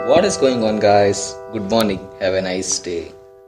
What is going on, guys? Good morning. Have a nice day.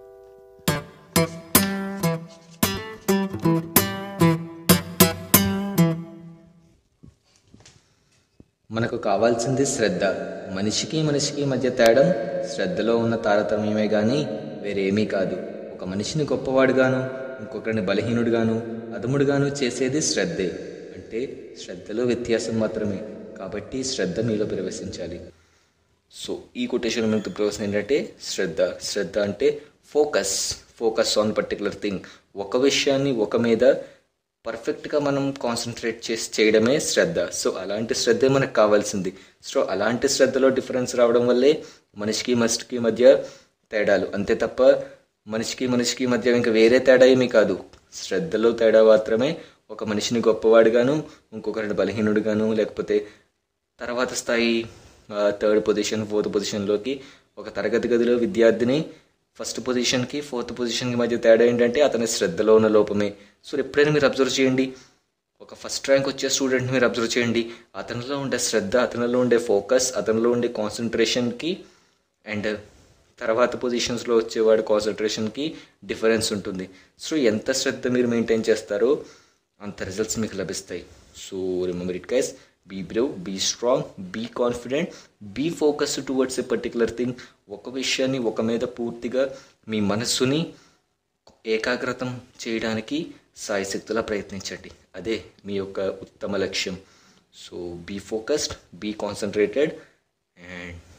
మనకు కావాల్సింది శ్రద్ధ మనిషికి మనిషికి మధ్య తేడం శ్రద్ధలో ఉన్న తారతమ్యమే కానీ వేరేమీ కాదు ఒక మనిషిని గొప్పవాడుగాను ఇంకొకరిని బలహీనుడుగాను అదముడుగాను చేసేది శ్రద్ధే అంటే శ్రద్ధలో వ్యత్యాసం మాత్రమే కాబట్టి శ్రద్ధ మీలో ప్రవేశించాలి సో ఈ కొటేషన్ మనకు ప్రవేశం ఏంటంటే శ్రద్ధ శ్రద్ధ అంటే focus focus on particular thing ఒక విషయాన్ని ఒక మీద పర్ఫెక్ట్గా మనం కాన్సన్ట్రేట్ చేసి చేయడమే శ్రద్ధ సో అలాంటి శ్రద్ధే మనకు కావాల్సింది సో అలాంటి శ్రద్ధలో డిఫరెన్స్ రావడం వల్లే మనిషికి మనిషికి మధ్య తేడాలు అంతే తప్ప మనిషికి మనిషికి మధ్య ఇంకా వేరే తేడా ఏమీ కాదు శ్రద్ధలో తేడా మాత్రమే ఒక మనిషిని గొప్పవాడుగాను ఇంకొకరిని బలహీనుడుగాను లేకపోతే తర్వాత స్థాయి థర్డ్ పొజిషన్ ఫోర్త్ పొజిషన్లోకి ఒక తరగతి గదిలో విద్యార్థిని ఫస్ట్ పొజిషన్కి ఫోర్త్ పొజిషన్కి మధ్య తేడా ఏంటంటే అతని శ్రద్ధలో ఉన్న లోపమే సో ఎప్పుడైనా మీరు అబ్జర్వ్ చేయండి ఒక ఫస్ట్ ర్యాంక్ వచ్చే స్టూడెంట్ని మీరు అబ్జర్వ్ చేయండి అతనిలో ఉండే శ్రద్ధ అతనిలో ఉండే ఫోకస్ అతనిలో ఉండే కాన్సన్ట్రేషన్కి అండ్ తర్వాత పొజిషన్స్లో వచ్చేవాడు కాన్సన్ట్రేషన్కి డిఫరెన్స్ ఉంటుంది సో ఎంత శ్రద్ధ మీరు మెయింటైన్ చేస్తారో అంత రిజల్ట్స్ మీకు లభిస్తాయి so remember it guys be brave be strong be confident be focus towards a particular thing ఒక విషయాన్ని ఒక మీద పూర్తిగా మీ మనస్సుని ఏకాగ్రతం చేయడానికి సాయశక్తులా ప్రయత్నించండి అదే మీ యొక్క ఉత్తమ లక్ష్యం so be focused be concentrated and